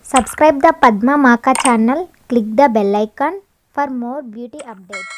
Subscribe the Padma Maka channel, click the bell icon for more beauty updates.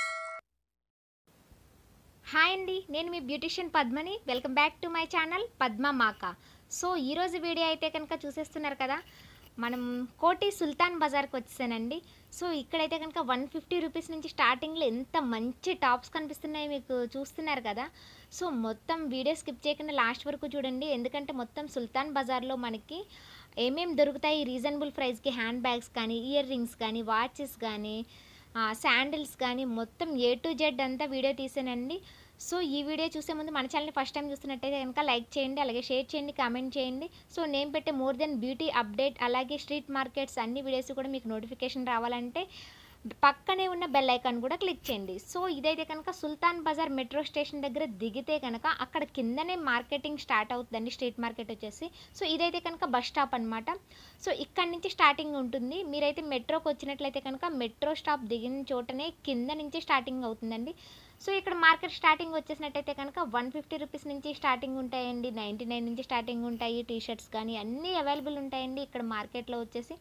Hi అండి నేను మీ beautician Padmini welcome back to my channel Padma మాక so ఈరోజు video అయితే కనుక చూసేస్తున్నారు కదా మనం కోటి సుల్తాన్ బజార్కి వచ్చేసానండి సో ఇక్కడైతే కనుక వన్ ఫిఫ్టీ రూపీస్ నుంచి స్టార్టింగ్లో ఎంత మంచి టాప్స్ కనిపిస్తున్నాయి మీకు చూస్తున్నారు కదా సో మొత్తం వీడియో స్కిప్ చేయకుండా లాస్ట్ వరకు చూడండి ఎందుకంటే మొత్తం సుల్తాన్ బజార్లో మనకి ఏమేం దొరుకుతాయి రీజనబుల్ ప్రైస్కి హ్యాండ్ బ్యాగ్స్ కానీ ఇయర్ రింగ్స్ కానీ వాచెస్ కానీ శాండిల్స్ కానీ మొత్తం ఏ టు జెడ్ అంతా వీడియో తీసానండి సో ఈ వీడియో చూసే ముందు మన ఛానల్ని ఫస్ట్ టైం చూస్తున్నట్టయితే కనుక లైక్ చేయండి అలాగే షేర్ చేయండి కామెంట్ చేయండి సో నేను పెట్టే మోర్ దెన్ బ్యూటీ అప్డేట్ అలాగే స్ట్రీట్ మార్కెట్స్ అన్ని వీడియోస్ కూడా మీకు నోటిఫికేషన్ రావాలంటే పక్కనే ఉన్న బెల్ ఐకాన్ కూడా క్లిక్ చేయండి సో ఇదైతే కనుక సుల్తాన్ బజార్ మెట్రో స్టేషన్ దగ్గర దిగితే కనుక అక్కడ కిందనే మార్కెటింగ్ స్టార్ట్ అవుతుందండి స్ట్రీట్ మార్కెట్ వచ్చేసి సో ఇదైతే కనుక బస్ స్టాప్ అనమాట సో ఇక్కడ నుంచి స్టార్టింగ్ ఉంటుంది మీరైతే మెట్రోకి వచ్చినట్లయితే కనుక మెట్రో స్టాప్ దిగిన చోటనే కింద నుంచి స్టార్టింగ్ అవుతుందండి సో ఇక్కడ మార్కెట్ స్టార్టింగ్ వచ్చేసినట్టయితే కనుక వన్ ఫిఫ్టీ రూపీస్ నుంచి స్టార్టింగ్ ఉంటాయండి నైంటీ నైన్ నుంచి స్టార్టింగ్ ఉంటాయి టీ షర్ట్స్ కానీ అన్నీ అవైలబుల్ ఉంటాయండి ఇక్కడ మార్కెట్లో వచ్చేసి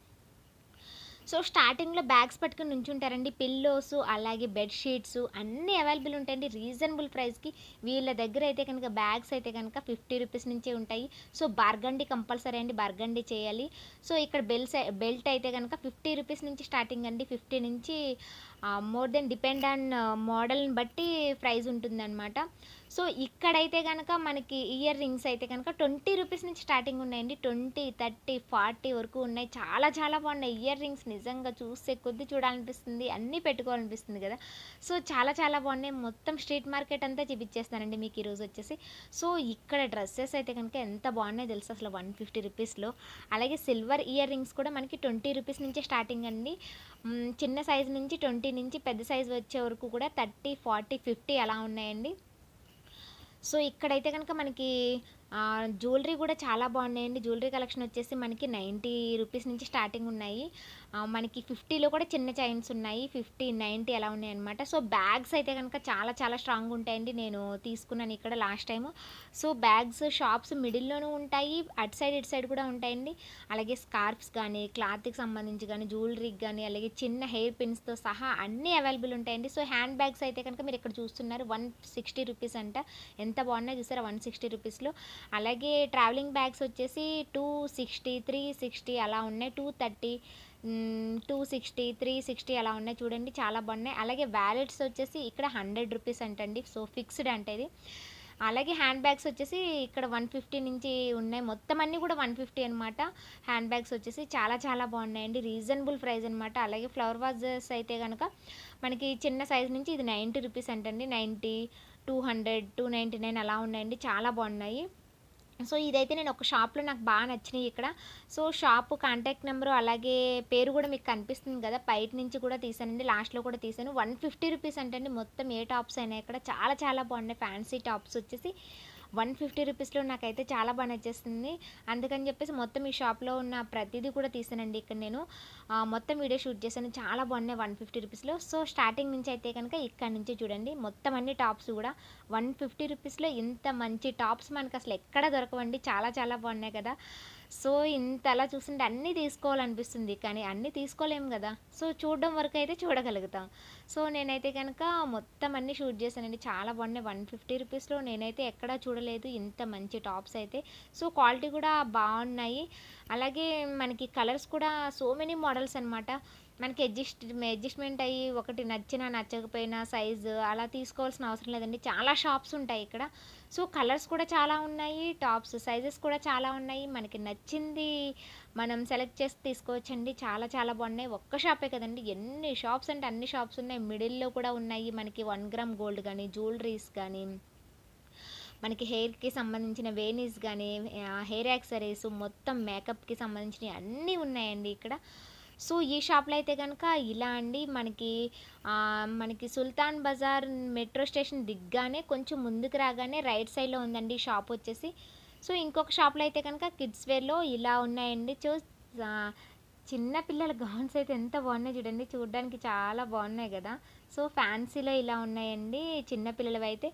సో స్టార్టింగ్లో బ్యాగ్స్ పట్టుకుని నుంచుంటారండి పిల్లోస్ అలాగే బెడ్షీట్స్ అన్నీ అవైలబుల్ ఉంటాయండి రీజనబుల్ ప్రైస్కి వీళ్ళ దగ్గర అయితే కనుక బ్యాగ్స్ అయితే కనుక ఫిఫ్టీ రూపీస్ నుంచే ఉంటాయి సో బార్గండి కంపల్సరీ అండి బార్గండి చేయాలి సో ఇక్కడ బెల్స్ బెల్ట్ అయితే కనుక ఫిఫ్టీ రూపీస్ నుంచి స్టార్టింగ్ అండి ఫిఫ్టీ నుంచి మోర్ దెన్ డిపెండ్ ఆన్ మోడల్ని బట్టి ప్రైస్ ఉంటుందన్నమాట సో ఇక్కడైతే కనుక మనకి ఇయర్ రింగ్స్ అయితే కనుక ట్వంటీ రూపీస్ నుంచి స్టార్టింగ్ ఉన్నాయండి ట్వంటీ థర్టీ ఫార్టీ వరకు ఉన్నాయి చాలా చాలా బాగున్నాయి ఇయర్ రింగ్స్ నిజంగా చూస్తే కొద్ది చూడాలనిపిస్తుంది అన్నీ పెట్టుకోవాలనిపిస్తుంది కదా సో చాలా చాలా బాగున్నాయి మొత్తం స్ట్రీట్ మార్కెట్ అంతా చూపించేస్తానండి మీకు ఈరోజు వచ్చేసి సో ఇక్కడ డ్రెస్సెస్ అయితే కనుక ఎంత బాగున్నాయి తెలుసు అసలు వన్ ఫిఫ్టీ రూపీస్లో అలాగే సిల్వర్ ఇయర్ రింగ్స్ కూడా మనకి ట్వంటీ రూపీస్ నుంచే స్టార్టింగ్ అండి మ్, చిన్న సైజ్ నుంచి ట్వంటీ నుంచి పెద్ద సైజ్ వచ్చే వరకు కూడా థర్టీ ఫార్టీ ఫిఫ్టీ అలా ఉన్నాయండి సో ఇక్కడైతే కనుక మనకి జ్యువెలరీ కూడా చాలా బాగున్నాయండి జ్యువెలరీ కలెక్షన్ వచ్చేసి మనకి నైంటీ రూపీస్ నుంచి స్టార్టింగ్ ఉన్నాయి ఆ, మనకి ఫిఫ్టీలో కూడా చిన్న చైన్స్ ఉన్నాయి ఫిఫ్టీ నైంటీ అలా ఉన్నాయి అనమాట సో బ్యాగ్స్ అయితే కనుక చాలా చాలా స్ట్రాంగ్ ఉంటాయండి నేను తీసుకున్నాను ఇక్కడ last time so bags shops మిడిల్లోనూ ఉంటాయి అటు సైడ్ ఇటు సైడ్ కూడా ఉంటాయండి అలాగే స్కార్ఫ్స్ కానీ క్లాత్కి సంబంధించి కానీ జ్యువెలరీకి కానీ అలాగే చిన్న హెయిర్ పిన్స్తో సహా అన్నీ అవైలబుల్ ఉంటాయండి సో హ్యాండ్ బ్యాగ్స్ అయితే కనుక మీరు ఇక్కడ చూస్తున్నారు వన్ సిక్స్టీ రూపీస్ అంట ఎంత బాగున్నాయి చూసారా వన్ సిక్స్టీ రూపీస్లో అలాగే ట్రావెలింగ్ బ్యాగ్స్ వచ్చేసి టూ సిక్స్టీ త్రీ సిక్స్టీ అలా ఉన్నాయి two thirty two sixty three sixty అలా ఉన్నాయి చూడండి చాలా బాగున్నాయి అలాగే వ్యాలెట్స్ వచ్చేసి ఇక్కడ హండ్రెడ్ రూపీస్ అంటండి సో ఫిక్స్డ్ అంటే ఇది అలాగే హ్యాండ్ బ్యాగ్స్ వచ్చేసి ఇక్కడ వన్ ఫిఫ్టీ నుంచి ఉన్నాయి మొత్తం అన్నీ కూడా వన్ ఫిఫ్టీ అనమాట హ్యాండ్ బ్యాగ్స్ వచ్చేసి చాలా చాలా బాగున్నాయండి రీజనబుల్ ప్రైస్ అనమాట అలాగే ఫ్లవర్ వాజెస్ అయితే కనుక మనకి చిన్న సైజ్ నుంచి ఇది నైంటీ రూపీస్ అంటండి ninety two hundred two ninety nine అలా ఉన్నాయండి చాలా బాగున్నాయి సో ఇదైతే నేను ఒక షాప్లో నాకు బాగా నచ్చినాయి ఇక్కడ సో షాప్ కాంటాక్ట్ నెంబరు అలాగే పేరు కూడా మీకు కనిపిస్తుంది కదా బయట నుంచి కూడా తీసానండి లాస్ట్లో కూడా తీసాను వన్ ఫిఫ్టీ రూపీస్ అంటే మొత్తం ఏ టాప్స్ అయినా ఇక్కడ చాలా చాలా బాగున్నాయి ఫ్యాన్సీ టాప్స్ వచ్చేసి వన్ ఫిఫ్టీ రూపీస్లో నాకైతే చాలా బాగా నచ్చేస్తుంది అందుకని చెప్పేసి మొత్తం ఈ షాప్లో ఉన్న ప్రతిదీ కూడా తీసానండి ఇక్కడ నేను ఆ, మొత్తం వీడియో షూట్ చేశాను చాలా బాగున్నాయి వన్ ఫిఫ్టీ రూపీస్లో సో స్టార్టింగ్ నుంచి అయితే కనుక ఇక్కడ నుంచి చూడండి మొత్తం అన్ని టాప్స్ కూడా వన్ ఫిఫ్టీ రూపీస్లో ఇంత మంచి టాప్స్ మనకు అసలు ఎక్కడ దొరకవండి చాలా చాలా బాగున్నాయి కదా సో ఇంత అలా చూస్తుంటే అన్నీ తీసుకోవాలనిపిస్తుంది కానీ అన్నీ తీసుకోలేము కదా సో చూడడం వరకు అయితే చూడగలుగుతాం సో నేనైతే కనుక మొత్తం అన్నీ షూట్ చేశానండి చాలా బాగున్నాయి వన్ ఫిఫ్టీ రూపీస్లో నేనైతే ఎక్కడా చూడలేదు ఇంత మంచి టాప్స్ అయితే సో క్వాలిటీ కూడా బాగున్నాయి అలాగే మనకి కలర్స్ కూడా సో మెనీ మోడల్స్ అనమాట మనకి అడ్జస్ట్ అడ్జస్ట్మెంట్ అయ్యి ఒకటి నచ్చినా నచ్చకపోయినా సైజు అలా తీసుకోవాల్సిన అవసరం లేదండి చాలా షాప్స్ ఉంటాయి ఇక్కడ సో కలర్స్ కూడా చాలా ఉన్నాయి టాప్స్ సైజెస్ కూడా చాలా ఉన్నాయి మనకి నచ్చింది మనం సెలెక్ట్ చేసి తీసుకోవచ్చండి చాలా చాలా బాగున్నాయి ఒక్క షాపే కదండి ఎన్ని షాప్స్ అంటే అన్ని షాప్స్ ఉన్నాయి మిడిల్లో కూడా ఉన్నాయి మనకి వన్ గ్రామ్ గోల్డ్ కానీ జ్యువెలరీస్ కానీ మనకి హెయిర్కి సంబంధించిన వేనీస్ కానీ హెయిర్ యాక్సరీస్ మొత్తం మేకప్కి సంబంధించినవి అన్నీ ఉన్నాయండి ఇక్కడ సో ఈ షాప్లో అయితే కనుక ఇలా అండి మనకి ఆ, మనకి సుల్తాన్ బజార్ మెట్రో స్టేషన్ దిగ్గానే కొంచెం ముందుకు రాగానే రైట్ సైడ్లో ఉందండి ఈ షాప్ వచ్చేసి సో ఇంకొక షాప్లో అయితే కనుక కిడ్స్ వేర్లో ఇలా ఉన్నాయండి చూ ఆ, చిన్న పిల్లల గౌన్స్ అయితే ఎంత బాగున్నాయి చూడండి చూడడానికి చాలా బాగున్నాయి కదా సో ఫ్యాన్సీలో ఇలా ఉన్నాయండి చిన్న పిల్లలవి అయితే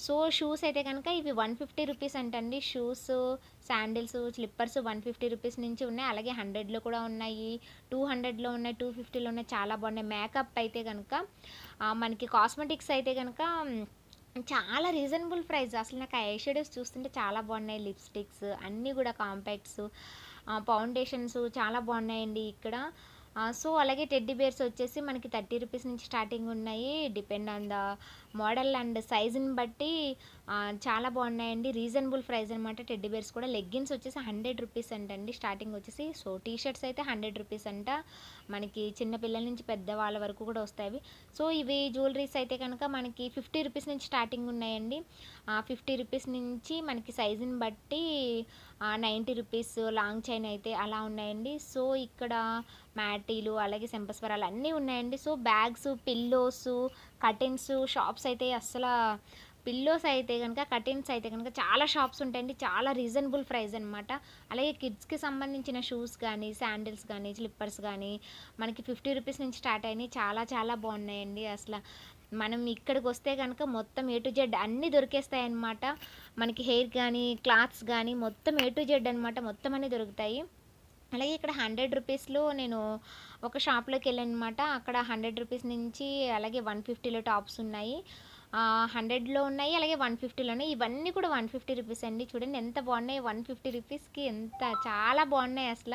సో షూస్ అయితే కనుక ఇవి వన్ ఫిఫ్టీ రూపీస్ అంటండి shoes sandals slippers one fifty rupees నుంచి ఉన్నాయి అలాగే హండ్రెడ్లో కూడా ఉన్నాయి టూ హండ్రెడ్లో ఉన్నాయి టూ ఫిఫ్టీలో ఉన్నాయి చాలా బాగున్నాయి మేకప్ అయితే కనుక ఆ, మనకి కాస్మెటిక్స్ అయితే కనుక చాలా రీజనబుల్ ప్రైస్ అసలు నాకు ఐ షేడోస్ చూస్తుంటే చాలా బాగున్నాయి లిప్స్టిక్స్ అన్నీ కూడా కాంపాక్ట్స్ ఫౌండేషన్స్ చాలా బాగున్నాయండి ఇక్కడ ఆ, సో అలాగే టెడ్డీ బేర్స్ వచ్చేసి మనకి థర్టీ రూపీస్ నుంచి స్టార్టింగ్ ఉన్నాయి depend on the model and సైజుని బట్టి ఆ, చాలా బాగున్నాయండి రీజనబుల్ ప్రైస్ అనమాట టెడ్డీ బేర్స్ కూడా లెగ్గిన్స్ వచ్చేసి హండ్రెడ్ రూపీస్ అంటండి స్టార్టింగ్ వచ్చేసి సో టీ షర్ట్స్ అయితే హండ్రెడ్ రూపీస్ అంట మనకి చిన్న పిల్లల నుంచి పెద్ద వాళ్ళ వరకు కూడా వస్తాయి సో ఇవి జ్యువెలరీస్ అయితే కనుక మనకి ఫిఫ్టీ రూపీస్ నుంచి స్టార్టింగ్ ఉన్నాయండి ఫిఫ్టీ రూపీస్ నుంచి మనకి సైజుని బట్టి నైంటీ రూపీస్ లాంగ్ చైన్ అయితే అలా ఉన్నాయండి సో ఇక్కడ మ్యాటీలు అలాగే శంపస్వరాలు అన్నీ ఉన్నాయండి so bags pillows curtains shops అయితే అస్సలు పిల్లోస్ అయితే కనుక కర్టెన్స్ అయితే కనుక చాలా షాప్స్ ఉంటాయండి చాలా రీజనబుల్ ప్రైస్ అనమాట అలాగే కిడ్స్కి సంబంధించిన షూస్ కానీ శాండిల్స్ కానీ స్లిప్పర్స్ కానీ మనకి ఫిఫ్టీ రూపీస్ నుంచి స్టార్ట్ అయినాయి చాలా చాలా బాగున్నాయండి అసలు మనం ఇక్కడికి వస్తే కనుక మొత్తం ఏ టు జెడ్ అన్నీ దొరికేస్తాయి అన్నమాట మనకి హెయిర్ కానీ క్లాత్స్ కానీ మొత్తం ఏ టు జెడ్ అనమాట మొత్తం అన్నీ దొరుకుతాయి అలాగే ఇక్కడ హండ్రెడ్ రూపీస్లో నేను ఒక షాప్లోకి వెళ్ళాను అనమాట అక్కడ హండ్రెడ్ రూపీస్ నుంచి అలాగే వన్ ఫిఫ్టీలో టాప్స్ ఉన్నాయి హండ్రెడ్లో ఉన్నాయి అలాగే వన్ ఫిఫ్టీలో ఉన్నాయి ఇవన్నీ కూడా వన్ ఫిఫ్టీ రూపీస్ అండి చూడండి ఎంత బాగున్నాయి వన్ ఫిఫ్టీ రూపీస్కి ఎంత చాలా బాగున్నాయి అసలు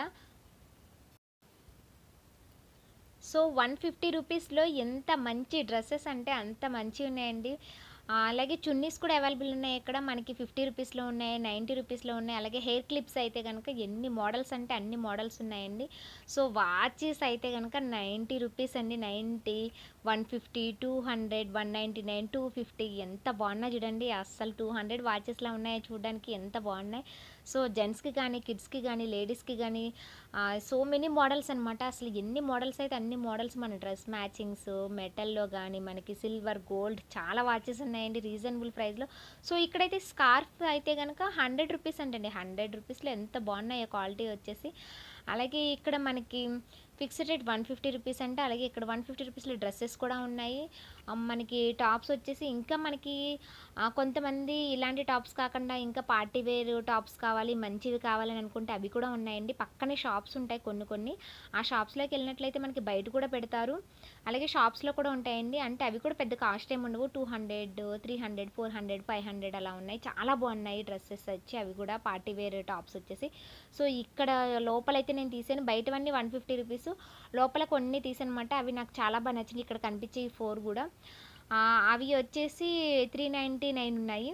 సో వన్ ఫిఫ్టీ రూపీస్లో ఎంత మంచి డ్రెస్సెస్ అంటే అంత మంచిగా ఉన్నాయండి ఆ, అలాగే చున్నీస్ కూడా అవైలబుల్ ఉన్నాయి ఇక్కడ మనకి ఫిఫ్టీ రూపీస్లో ఉన్నాయి నైంటీ రూపీస్లో ఉన్నాయి అలాగే హెయిర్ క్లిప్స్ అయితే కనుక ఎన్ని మోడల్స్ అంటే అన్ని మోడల్స్ ఉన్నాయండి సో వాచెస్ అయితే కనుక నైంటీ రూపీస్ అండి ninety one fifty two hundred one ninety nine two fifty ఎంత బాగున్నాయి చూడండి అస్సలు టూ హండ్రెడ్ వాచెస్లా ఉన్నాయి చూడడానికి ఎంత బాగున్నాయి సో జెంట్స్కి కానీ కిడ్స్కి కానీ లేడీస్కి కానీ సో మెనీ మోడల్స్ అనమాట అసలు ఎన్ని మోడల్స్ అయితే అన్ని మోడల్స్ మన డ్రెస్ మ్యాచింగ్స్ మెటల్లో కానీ మనకి సిల్వర్ గోల్డ్ చాలా వాచెస్ ఉన్నాయండి రీజనబుల్ ప్రైస్లో సో ఇక్కడైతే స్కార్ఫ్ అయితే కనుక హండ్రెడ్ రూపీస్ అంటండి హండ్రెడ్ రూపీస్లో ఎంత బాగున్నాయో క్వాలిటీ వచ్చేసి అలాగే ఇక్కడ మనకి fixed rate one fifty rupees అంటే అలాగే ఇక్కడ వన్ ఫిఫ్టీ రూపీస్లో డ్రెస్సెస్ కూడా ఉన్నాయి ఆ, మనకి టాప్స్ వచ్చేసి ఇంకా మనకి ఆ, కొంతమంది ఇలాంటి టాప్స్ కాకుండా ఇంకా పార్టీ వేర్ టాప్స్ కావాలి మంచివి కావాలని అనుకుంటే అవి కూడా ఉన్నాయండి పక్కనే షాప్స్ ఉంటాయి కొన్ని కొన్ని ఆ షాప్స్లోకి వెళ్ళినట్లయితే మనకి బయట కూడా పెడతారు అలాగే షాప్స్లో కూడా ఉంటాయండి అంటే అవి కూడా పెద్ద కాస్ట్ ఏమి ఉండవు two hundred three hundred four hundred five hundred అలా ఉన్నాయి చాలా బాగున్నాయి డ్రెస్సెస్ వచ్చి అవి కూడా పార్టీ వేర్ టాప్స్ వచ్చేసి సో ఇక్కడ లోపలైతే నేను తీసాను బయటవన్నీ వన్ ఫిఫ్టీ రూపీస్ లోపల కొన్ని తీసానమాట అవి నాకు చాలా బాగా నచ్చింది ఇక్కడ కనిపించే ఈ ఫోర్ కూడా ఆ, అవి వచ్చేసి త్రీ నైంటీ నైన్ ఉన్నాయి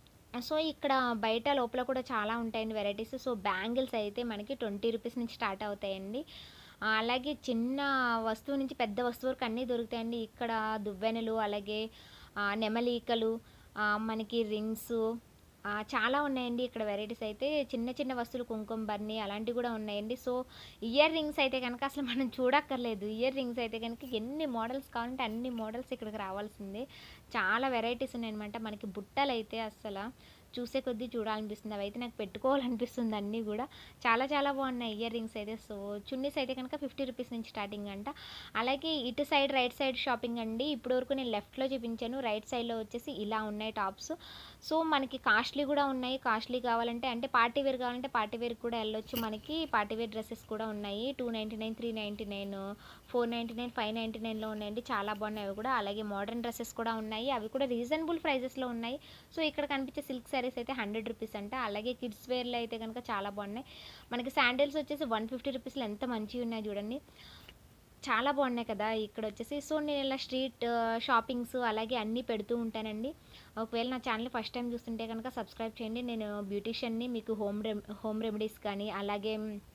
సో ఇక్కడ బయట లోపల కూడా చాలా ఉంటాయండి వెరైటీస్ సో బ్యాంగిల్స్ అయితే మనకి ట్వంటీ రూపీస్ నుంచి స్టార్ట్ అవుతాయండి ఆ, అలాగే చిన్న వస్తువు నుంచి పెద్ద వస్తువు వరకు అన్నీ దొరుకుతాయండి ఇక్కడ దువ్వెనలు అలాగే ఆ, నెమలీకలు ఆ, మనకి రింగ్స్ ఆ, చాలా ఉన్నాయండి ఇక్కడ వెరైటీస్ అయితే చిన్న చిన్న వస్తువులు కుంకుమ బర్ని అలాంటివి కూడా ఉన్నాయండి సో ఇయర్ రింగ్స్ అయితే కనుక అసలు మనం చూడక్కర్లేదు ఇయర్ రింగ్స్ అయితే కనుక ఎన్ని మోడల్స్ కావాలంటే అన్ని మోడల్స్ ఇక్కడికి రావాల్సిందే చాలా వెరైటీస్ ఉన్నాయన్నమాట మనకి బుట్టలు అయితే అసలు చూసే కొద్దీ చూడాలనిపిస్తుంది అవి అయితే నాకు పెట్టుకోవాలనిపిస్తుంది అన్నీ కూడా చాలా చాలా బాగున్నాయి ఇయర్ రింగ్స్ అయితే సో చున్నీస్ అయితే కనుక ఫిఫ్టీ రూపీస్ నుంచి స్టార్టింగ్ అంట అలాగే ఇటు సైడ్ రైట్ సైడ్ షాపింగ్ అండి ఇప్పటి వరకు నేను లెఫ్ట్లో చూపించాను రైట్ సైడ్లో వచ్చేసి ఇలా ఉన్నాయి టాప్స్ సో మనకి కాస్ట్లీ కూడా ఉన్నాయి కాస్ట్లీ కావాలంటే అంటే పార్టీ వేర్ కావాలంటే పార్టీ వేర్ కూడా వెళ్ళొచ్చు మనకి పార్టీ వేర్ డ్రెస్సెస్ కూడా ఉన్నాయి two ninety nine three ninety nine four ninety nine five ninety నైన్లో ఉన్నాయండి చాలా బాగున్నాయి అవి కూడా అలాగే మోడర్న్ డ్రెస్సెస్ కూడా ఉన్నాయి అవి కూడా రీజనబుల్ ప్రైజెస్లో ఉన్నాయి సో ఇక్కడ కనిపించే సిల్క్ శారీస్ అయితే హండ్రెడ్ రూపీస్ అంట అలాగే కిడ్స్ వేర్లో అయితే కనుక చాలా బాగున్నాయి మనకి శాండిల్స్ వచ్చేసి వన్ ఫిఫ్టీ రూపీస్లో ఎంత మంచిగా ఉన్నాయి చూడండి చాలా బాగున్నాయి కదా ఇక్కడ వచ్చేసి సో నేను ఇలా స్ట్రీట్ షాపింగ్స్ అలాగే అన్నీ పెడుతూ ఉంటానండి ఒకవేళ నా ఛానల్ ఫస్ట్ టైం చూస్తుంటే కనుక సబ్స్క్రైబ్ చేయండి నేను బ్యూటీషియన్ని మీకు హోమ్ రెమ్ హోమ్ రెమెడీస్ కానీ అలాగే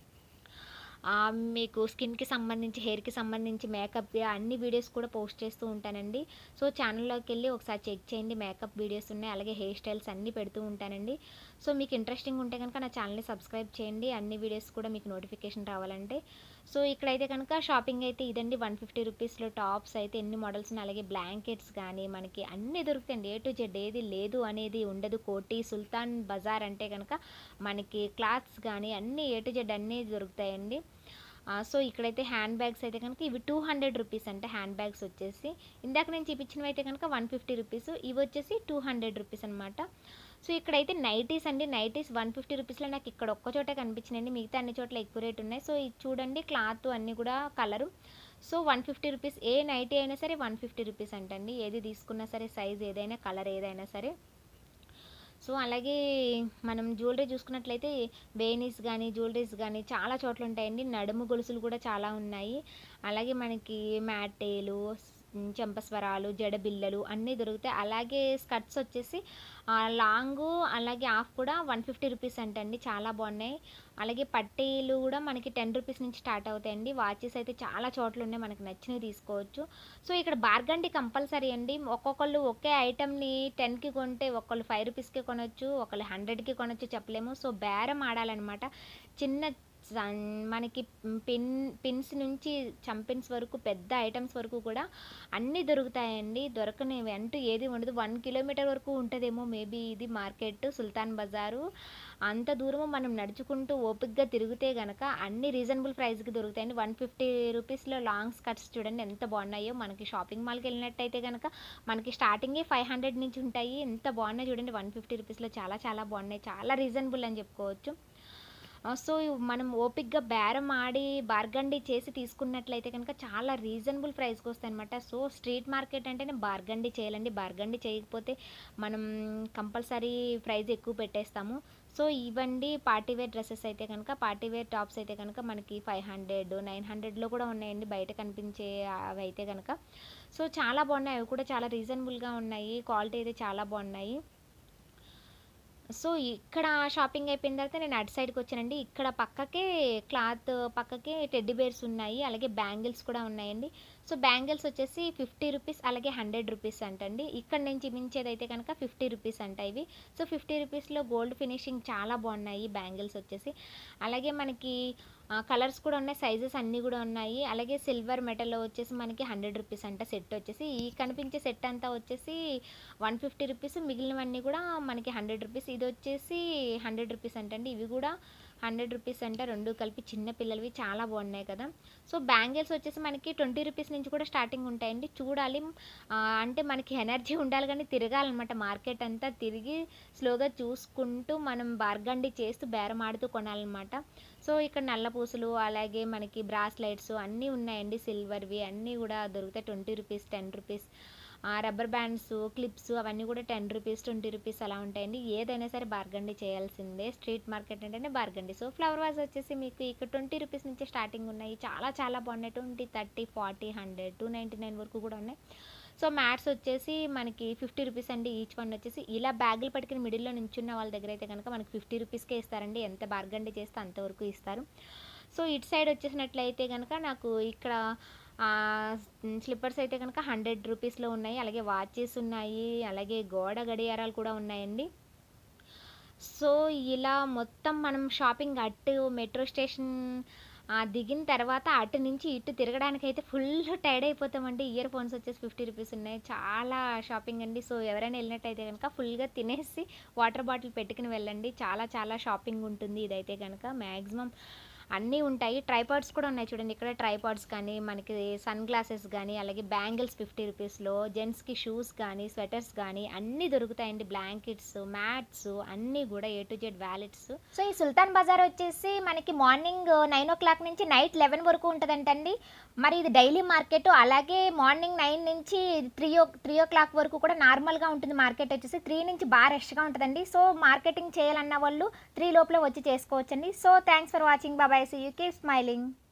ఆ, మీకు స్కిన్కి సంబంధించి హెయిర్కి సంబంధించి మేకప్ అన్ని వీడియోస్ కూడా పోస్ట్ చేస్తూ ఉంటానండి సో ఛానల్లోకి వెళ్ళి ఒకసారి చెక్ చేయండి మేకప్ వీడియోస్ ఉన్నాయి అలాగే హెయిర్ స్టైల్స్ అన్నీ పెడుతూ ఉంటానండి సో మీకు ఇంట్రెస్టింగ్ ఉంటే కనుక నా ఛానల్ని సబ్స్క్రైబ్ చేయండి అన్ని వీడియోస్ కూడా మీకు నోటిఫికేషన్ రావాలంటే సో ఇక్కడైతే కనుక షాపింగ్ అయితే ఇదండి వన్ ఫిఫ్టీ రూపీస్లో టాప్స్ అయితే ఎన్ని మోడల్స్ ఉన్నాయి అలాగే బ్లాంకెట్స్ కానీ మనకి అన్నీ దొరుకుతాయండి ఏ టు జెడ్ ఏది లేదు అనేది ఉండదు కోటి సుల్తాన్ బజార్ అంటే కనుక మనకి క్లాత్స్ కానీ అన్నీ ఏ టు జెడ్ అన్నీ దొరుకుతాయండి సో ఇక్కడైతే హ్యాండ్ బ్యాగ్స్ అయితే కనుక ఇవి టూ హండ్రెడ్ రూపీస్ అంటే హ్యాండ్ బ్యాగ్స్ వచ్చేసి ఇందాక నేను చూపించినవి అయితే కనుక వన్ ఫిఫ్టీ రూపీస్ ఇవి వచ్చేసి టూ హండ్రెడ్ రూపీస్ అనమాట సో ఇక్కడైతే నైటీస్ అండి నైటీస్ వన్ ఫిఫ్టీ రూపీస్లో నాకు ఇక్కడ ఒక్క చోటే కనిపించినాయండి మిగతా అన్ని చోట్ల ఎక్కువ రేట్ ఉన్నాయి సో ఇది చూడండి క్లాత్ అన్నీ కూడా colour so one fifty rupees ఏ నైటీ అయినా సరే వన్ ఫిఫ్టీ రూపీస్ అంటండి ఏది తీసుకున్నా సరే సైజ్ ఏదైనా కలర్ ఏదైనా సరే సో అలాగే మనం జ్యువెలరీ చూసుకున్నట్లయితే వేనీస్ కానీ జ్యువెలరీస్ కానీ చాలా చోట్ల ఉంటాయండి నడుము గొలుసులు కూడా చాలా ఉన్నాయి అలాగే మనకి మ్యాటేలు చెంపస్వరాలు జడబిల్లలు అన్నీ దొరుకుతాయి అలాగే స్కర్ట్స్ వచ్చేసి లాంగ్ అలాగే హాఫ్ కూడా వన్ ఫిఫ్టీ రూపీస్ అంటండి చాలా బాగున్నాయి అలాగే పట్టీలు కూడా మనకి టెన్ రూపీస్ నుంచి స్టార్ట్ అవుతాయండి వాచెస్ అయితే చాలా చోట్ల ఉన్నాయి మనకి నచ్చినవి తీసుకోవచ్చు సో ఇక్కడ బార్గండి కంపల్సరీ అండి ఒక్కొక్కళ్ళు ఒకే ఐటమ్ని టెన్కి కొంటే ఒకళ్ళు ఫైవ్ రూపీస్కి కొనొచ్చు ఒకళ్ళు హండ్రెడ్కి కొనొచ్చు చెప్పలేము సో బేరం ఆడాలన్నమాట చిన్న సన్- మనకి పిన్ పిన్స్ నుంచి చంపిన్స్ వరకు పెద్ద ఐటమ్స్ వరకు కూడా అన్నీ దొరుకుతాయండి దొరకనివి అంటూ ఏది ఉండదు వన్ కిలోమీటర్ వరకు ఉంటుందేమో మేబీ ఇది మార్కెట్ సుల్తాన్ బజారు అంత దూరము మనం నడుచుకుంటూ ఓపిక్గా తిరిగితే గనక అన్ని రీజనబుల్ ప్రైస్కి దొరుకుతాయండి వన్ ఫిఫ్టీ రూపీస్లో లాంగ్ స్కర్ట్స్ చూడండి ఎంత బాగున్నాయో మనకి షాపింగ్ మాల్కి వెళ్ళినట్టయితే కనుక మనకి స్టార్టింగే ఫైవ్ హండ్రెడ్ నుంచి ఉంటాయి ఎంత బాగున్నాయి చూడండి వన్ ఫిఫ్టీ రూపీస్లో చాలా చాలా బాగున్నాయి చాలా రీజనబుల్ అని చెప్పుకోవచ్చు ఆ, సో మనం ఓపిక్గా బేరం ఆడి బార్గండి చేసి తీసుకున్నట్లయితే కనుక చాలా రీజనబుల్ ప్రైస్కి వస్తాయి అనమాట సో స్ట్రీట్ మార్కెట్ అంటేనే బార్గండి చేయాలండి బార్గండి చేయకపోతే మనం కంపల్సరీ ప్రైస్ ఎక్కువ పెట్టేస్తాము సో ఇవ్వండి పార్టీ వేర్ డ్రెస్సెస్ అయితే కనుక పార్టీ వేర్ టాప్స్ అయితే కనుక మనకి ఫైవ్ హండ్రెడ్ నైన్ హండ్రెడ్లో కూడా ఉన్నాయండి బయట కనిపించే అవి అయితే కనుక సో చాలా బాగున్నాయి అవి కూడా చాలా రీజనబుల్గా ఉన్నాయి క్వాలిటీ అయితే చాలా బాగున్నాయి సో ఇక్కడ షాపింగ్ అయిపోయిన తర్వాత నేను అటు సైడ్కి వచ్చానండి ఇక్కడ పక్కకే క్లాత్ పక్కకే టెడ్డీ బేర్స్ ఉన్నాయి అలాగే బ్యాంగిల్స్ కూడా ఉన్నాయండి సో బ్యాంగిల్స్ వచ్చేసి ఫిఫ్టీ రూపీస్ అలాగే హండ్రెడ్ రూపీస్ అంటండి ఇక్కడ నుంచి మించేది అయితే కనుక ఫిఫ్టీ రూపీస్ అంట ఇవి సో ఫిఫ్టీ రూపీస్లో గోల్డ్ ఫినిషింగ్ చాలా బాగున్నాయి బ్యాంగిల్స్ వచ్చేసి అలాగే మనకి కలర్స్ కూడా ఉన్నాయి సైజెస్ అన్నీ కూడా ఉన్నాయి అలాగే సిల్వర్ మెటల్లో వచ్చేసి మనకి హండ్రెడ్ రూపీస్ అంట సెట్ వచ్చేసి ఈ కనిపించే సెట్ అంతా వచ్చేసి వన్ ఫిఫ్టీ రూపీస్ మిగిలినవన్నీ కూడా మనకి హండ్రెడ్ రూపీస్ ఇది వచ్చేసి హండ్రెడ్ రూపీస్ అంటండి ఇవి కూడా హండ్రెడ్ రూపీస్ అంట రెండు కలిపి చిన్న పిల్లలవి చాలా బాగున్నాయి కదా సో బ్యాంగిల్స్ వచ్చేసి మనకి ట్వంటీ రూపీస్ నుంచి కూడా స్టార్టింగ్ ఉంటాయండి చూడాలి ఆ, అంటే మనకి ఎనర్జీ ఉండాలి కానీ తిరగాలన్నమాట మార్కెట్ అంతా తిరిగి స్లోగా చూసుకుంటూ మనం బార్గండి చేస్తూ బేరం ఆడుతూ కొనాలన్నమాట సో ఇక్కడ నల్ల పూసలు అలాగే మనకి బ్రాస్లైట్స్ అన్నీ ఉన్నాయండి సిల్వర్వి అన్నీ కూడా దొరుకుతాయి twenty rupees ten rupees rubber bands clips అవన్నీ కూడా టెన్ రూపీస్ ట్వంటీ రూపీస్ అలా ఉంటాయండి ఏదైనా సరే బార్గండి చేయాల్సిందే స్ట్రీట్ మార్కెట్ అంటేనే బార్గండి సో ఫ్లవర్ వాజ్ వచ్చేసి మీకు ఇక్కడ ట్వంటీ రూపీస్ నుంచి స్టార్టింగ్ ఉన్నాయి చాలా చాలా బాగున్నాయి twenty thirty forty hundred two ninety nine వరకు కూడా ఉన్నాయి సో మ్యాట్స్ వచ్చేసి మనకి ఫిఫ్టీ రూపీస్ అండి ఈచ్ వన్ వచ్చేసి ఇలా బ్యాగులు పట్టుకుని మిడిల్లో నించున్న వాళ్ళ దగ్గర అయితే కనుక మనకి ఫిఫ్టీ రూపీస్కే ఇస్తారండి ఎంత బార్గండి చేస్తే అంతవరకు ఇస్తారు సో ఇటు సైడ్ వచ్చేసినట్లయితే కనుక నాకు ఇక్కడ స్లిప్పర్స్ అయితే కనుక హండ్రెడ్ రూపీస్లో ఉన్నాయి అలాగే వాచెస్ ఉన్నాయి అలాగే గోడ గడియారాలు కూడా ఉన్నాయండి సో ఇలా మొత్తం మనం షాపింగ్ అటు మెట్రో స్టేషన్ ఆ, దిగిన తర్వాత అటు నుంచి ఇటు తిరగడానికి అయితే ఫుల్ టైర్డ్ అయిపోతామండి ఇయర్ ఫోన్స్ వచ్చేసి ఫిఫ్టీ రూపీస్ ఉన్నాయి చాలా షాపింగ్ అండి సో ఎవరైనా వెళ్ళినట్టయితే కనుక ఫుల్గా తినేసి వాటర్ బాటిల్ పెట్టుకుని వెళ్ళండి చాలా చాలా షాపింగ్ ఉంటుంది ఇదైతే కనుక మ్యాక్సిమం అన్నీ ఉంటాయి ట్రైపాడ్స్ కూడా ఉన్నాయి చూడండి ఇక్కడ ట్రైపాడ్స్ కానీ మనకి సన్ గ్లాసెస్ కానీ అలాగే బ్యాంగిల్స్ ఫిఫ్టీ రూపీస్లో జెంట్స్కి షూస్ కానీ స్వెటర్స్ కానీ అన్నీ దొరుకుతాయండి బ్లాంకెట్స్ మ్యాట్స్ అన్నీ కూడా A to Z wallets so ఈ సుల్తాన్ బజార్ వచ్చేసి మనకి మార్నింగ్ నైన్ ఓ క్లాక్ నుంచి నైట్ లెవెన్ వరకు ఉంటుందంటండి మరి ఇది డైలీ మార్కెట్ అలాగే మార్నింగ్ నైన్ నుంచి three o three o'clock వరకు కూడా నార్మల్గా ఉంటుంది మార్కెట్ వచ్చేసి త్రీ నుంచి బాగా రష్గా ఉంటుందండి సో మార్కెటింగ్ చేయాలన్న వాళ్ళు త్రీ లోపల వచ్చి చేసుకోవచ్చండి సో థ్యాంక్స్ ఫర్ వాచింగ్ బాబాయ్ సీ యూ కీప్ స్మైలింగ్